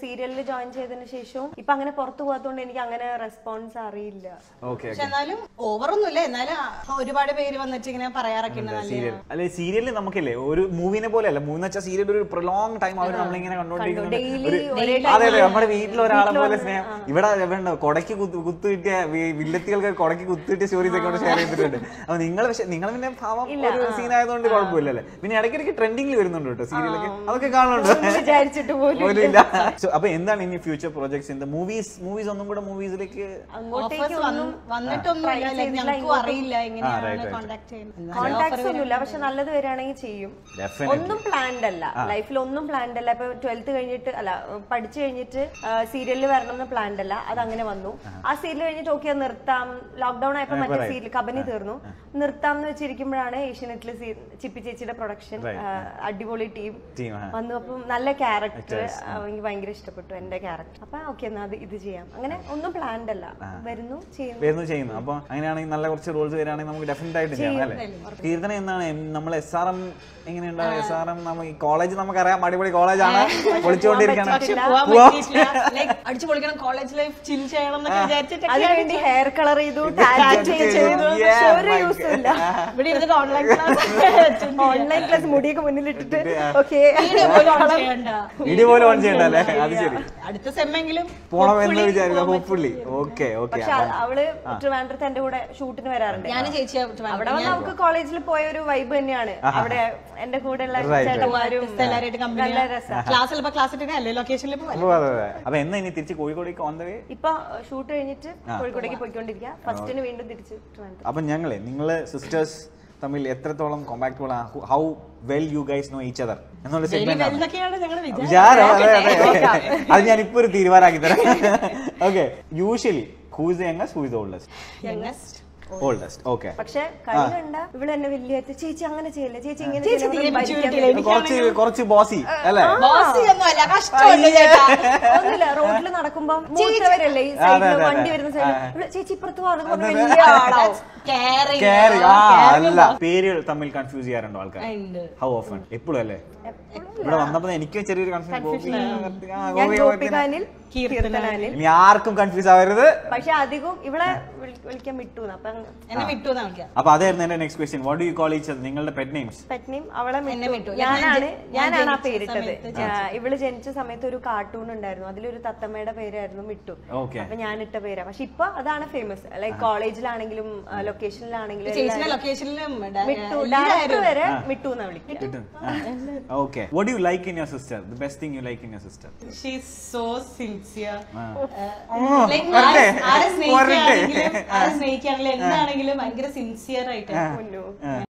സീരിയലിൽ ജോയിൻ ചെയ്തതിന് ശേഷവും ഇപ്പൊ അങ്ങനെ പുറത്തു പോകാത്തതുകൊണ്ട് എനിക്ക് അങ്ങനെ റെസ്പോൺസ് അറിയില്ല ഓക്കെ പക്ഷെ എന്നാലും ഓവറൊന്നുമില്ല എന്നാലും ആ, ഒരുപാട് പേര് വന്നിട്ട് ഇങ്ങനെ പറയാറൊക്കെ ഉണ്ട് നല്ല സീരിയൽ അല്ലെ സീരിയലിൽ നമുക്കില്ലേ ഒരു മൂവിനെ പോലെ അല്ല മൂന്ന് വെച്ചാൽ സീരിയൽ ഒരു പ്രൊലോങ് ടൈം അവർ നമ്മളിങ്ങനെ കണ്ടോണ്ടിരിക്കുന്നത് Daily ഒരു- ഒരേ അതെ അതെ നമ്മുടെ വീട്ടിൽ ഒരാളെ പോലെ സ്നേഹം ഇവിടെ വേണ്ട കൊടക്ക് കുത്തു കുത്തു കിട്ടിയ വി- വില്ലത്തികൾക്ക് കൊടക്ക് കുത്തു കിട്ടിയ സ്റ്റോറീസ് ഒക്കെ ഷെയർ ചെയ്തിട്ടുണ്ട് അപ്പൊ നിങ്ങൾ പക്ഷെ നിങ്ങൾ പിന്നെ ഭാവം ഒരു സീൻ ആയതുകൊണ്ട് കുഴപ്പമില്ലല്ലേ പിന്നെ ഇടയ്ക്കിടയ്ക്ക് ട്രെൻഡിങ്ങിൽ വരുന്നുണ്ട് കേട്ടോ സീരിയലൊക്കെ അതൊക്കെ കാണുന്നുണ്ട് വിചാരിച്ചിട്ട് പോലും പോലും ഇല്ല So, അപ്പൊ എന്താണ് ഇനി ഫ്യൂച്ചർ പ്രോജക്ട്സ് എന്താ മൂവീസ് മൂവീസ് ഒന്നും കൂടെ മൂവീസിലേക്ക് അങ്ങോട്ടേക്ക് Offers വന്ന് വന്നിട്ടൊന്നുമില്ല like ഞങ്ങൾക്കും അറിയില്ല എങ്ങനെയാണ് കോണ്ടാക്ട് ചെയ്യുന്നത് കോൺടാക്ട്സ് ഒന്നുമില്ല പക്ഷെ നല്ലത് വരികയാണെങ്കിൽ ചെയ്യും Definitely. ഒന്നും പ്ലാൻഡ് അല്ല ലൈഫിൽ ഒന്നും പ്ലാൻഡ് അല്ല ഇപ്പൊ ട്വൽത്ത് കഴിഞ്ഞിട്ട് അല്ല പഠിച്ചു കഴിഞ്ഞിട്ട് സീരിയലിൽ വരണം എന്ന് പ്ലാൻഡ് അല്ല അത് അങ്ങനെ വന്നു ആ സീരിയൽ കഴിഞ്ഞിട്ട് ഓക്കെ നിർത്താം ലോക്ക്ഡൌൺ ആയപ്പോ മറ്റേ സീരിയൽ കബനി തീർന്നു നിർത്താം എന്ന് വെച്ചിരിക്കുമ്പോഴാണ് ഏഷ്യനെറ്റിൽ ചിപ്പി ചേച്ചിയുടെ പ്രൊഡക്ഷൻ അടിപൊളി ടീം ടീം വന്നു അപ്പം നല്ല ക്യാരക്ടർ എനിക്ക് ഭയങ്കര ഇഷ്ടപ്പെട്ടു എന്റെ ക്യാരക്ടർ അപ്പൊ ഓക്കെ എന്നാ അത് ഇത് ചെയ്യാം അങ്ങനെ ഒന്നും പ്ലാൻഡ് അല്ല വരുന്നു ചെയ്യുന്നു വരുന്നു ചെയ്യുന്നു അപ്പൊ അങ്ങനെയാണെങ്കിൽ നല്ല കുറച്ച് റോൾസ് വരികയാണെങ്കിൽ നമുക്ക് ഡെഫിനറ്റ് ആയിട്ട് ചെയ്യാം അല്ലേ കീർത്തന എന്താണ് എം- നമ്മൾ എസ് ആർ എം എങ്ങനെയുണ്ടാവും എസ് ആർ എം നമുക്ക് ഈ കോളേജ് നമുക്കറിയാം അടിപൊളി കോളേജാണ് പൊളിച്ചുകൊണ്ടിരിക്കണം പക്ഷെ പോവാൻ പറ്റിയിട്ടില്ല ലൈക്ക് അടിച്ചു പൊളിക്കണം കോളേജ് ലൈഫ് ചിൽ ചെയ്യണം എന്നൊക്കെ വിചാരിച്ചിട്ടൊക്കെ അതിനുവേണ്ടി ഹെയർ കളർ ചെയ്തു ടാറ്റു ചെയ്തു പക്ഷെ ഒരു യൂസും ഇല്ല ഇവിടെ ഇരുന്നിട്ട് ഓൺലൈൻ ക്ലാസ് ഓൺലൈൻ ക്ലാസ് മുടിയൊക്കെ മുന്നിലിട്ടിട്ട് ഓക്കെ വീഡിയോ പോലെ ഓൺ ചെയ്യണ്ട അല്ലേ അത് ശരി അടുത്ത സെമ്മെങ്കിലും പോണം എന്ന് വിചാരിക്കാം ഹോപ്പ്ഫുള്ളി ഓക്കെ ഓക്കെ പക്ഷെ അവള് ട്രിവാൻഡ്രത്ത് എന്റെ കൂടെ ഷൂട്ടിന് വരാറുണ്ട് ഞാൻ ചേച്ചിയെ അവിടെ വന്ന് നമുക്ക് കോളേജിൽ പോയ ഒരു വൈബ് തന്നെയാണ് അവിടെ എന്റെ കൂടെ ഉള്ള ചേട്ടന്മാരും എല്ലാവരായിട്ട് കമ്പനി നല്ല രസം ക്ലാസ്സിൽ ഇപ്പൊ ക്ലാസ് ഇട്ടിട്ട് അല്ലേ ലൊക്കേഷനിൽ ഇപ്പൊ അപ്പൊ അതെ അതെ അപ്പൊ എന്നാ ഇനി തിരിച്ച് കോഴിക്കോടേക്ക് ഓൺ ദ വേ ഇപ്പൊ ഷൂട്ട് കഴിഞ്ഞിട്ട് കോഴിക്കോടേക്ക് പോയിക്കൊണ്ടിരിക്കുക ഫസ്റ്റിന് വീണ്ടും തിരിച്ച് ട്രിവാൻഡ്രം അപ്പൊ ഞങ്ങളെ നിങ്ങള് സിസ്റ്റേഴ്സ് തമ്മിൽ എത്രത്തോളം compact how well you guys know each other എന്നുള്ള സെഗ്മെന്റ് ആണ് എന്തൊക്കെയാണ് ഞങ്ങൾ വിചാരം അതെ അതെ അത് ഞാൻ ഇപ്പൊ ഒരു തീരുമാനമാക്കി തരാം okay usually who's youngest who's oldest വിചാരിച്ചത് ഓൾഡസ്റ്റ് ഓക്കെ പക്ഷെ കളി കണ്ട ഇവിടെ എന്നെ വലിയ ചേച്ചി അങ്ങനെ ചെയ്യല്ലേ ചേച്ചി ഇങ്ങനെ ചേച്ചി ചെയ്യല്ലേ, തീരെ നമുക്ക് maturity ഭരിക്കാൻ ഇല്ല. കുറച്ച് കുറച്ച് ബോസി അല്ലേ ബോസ് ഒന്നും അല്ല കഷ്ടമല്ലേ ചേട്ടാ ഒന്നുമില്ല റോഡിൽ നടക്കുമ്പോ മൂത്തവരല്ലേ ഈ സൈഡിൽ അതെ, വണ്ടി അതെ. വരുന്ന ആ. സൈഡിൽ ചേച്ചി ഇപ്പുറത്ത് പോകുന്ന വലിയ ആളാവും Caring. കേറി ആ അല്ല പേരുകൾ തമ്മിൽ കൺഫ്യൂസ് ചെയ്യാറുണ്ടോ ആൾക്കാർ ഉണ്ട്. ഹൗ ഓഫൺ എപ്പോഴും അല്ലേ ഇവിടെ വന്നപ്പോ എനിക്ക് ചെറിയൊരു കൺഫ്യൂഷൻ ഞാൻ ഗോപികാനിൽ കീർത്തനാനിൽ ഇനി ആർക്കും കൺഫ്യൂസ് ആവരുത് പക്ഷെ അധികവും ഇവിടെ വിളി- വിളിക്കാൻ വിട്ടു അപ്പൊ എന്നെ വിട്ടു എന്നാ വിളിക്കാം അപ്പൊ അതായിരുന്നു എന്റെ next question what do you call each നിങ്ങളുടെ പെറ്റ് നെയിംസ് പെറ്റ്നെയും അവളെ എന്നെ മിട്ടു. മിട്ടു. ഞാനാണ് ഞാൻ ഞാനാണ് ആ ജനിച്ച പേരിട്ടത് സമയത്ത് ആ, ഇവള് ജനിച്ച സമയത്ത് ഒരു കാർട്ടൂൺ ഉണ്ടായിരുന്നു അതിലൊരു തത്തമ്മയുടെ പേരായിരുന്നു മിട്ടു ഓക്കെ അപ്പൊ ഞാൻ ഇട്ട പേരാ പക്ഷെ ഇപ്പൊ അതാണ് ഫേമസ് ലൈക് കോളേജിലാണെങ്കിലും ലൊക്കേഷനിലാണെങ്കിലും ചേച്ചിന്റെ ലൊക്കേഷനിലും മിട്ടു ഡയറക്ടർ വരെ മിട്ടു എന്നാ വിളിക്കുക okay what you like in your sister the best thing you like in your sister she's so sincere വരട്ടെ. ആരെ സ്നേഹിക്കുകയാണെങ്കിലും ആരെ സ്നേഹിക്കുകയാണെങ്കിലും എന്താണെങ്കിലും ഭയങ്കര സിൻസിയർ ആയിട്ട് മുന്നു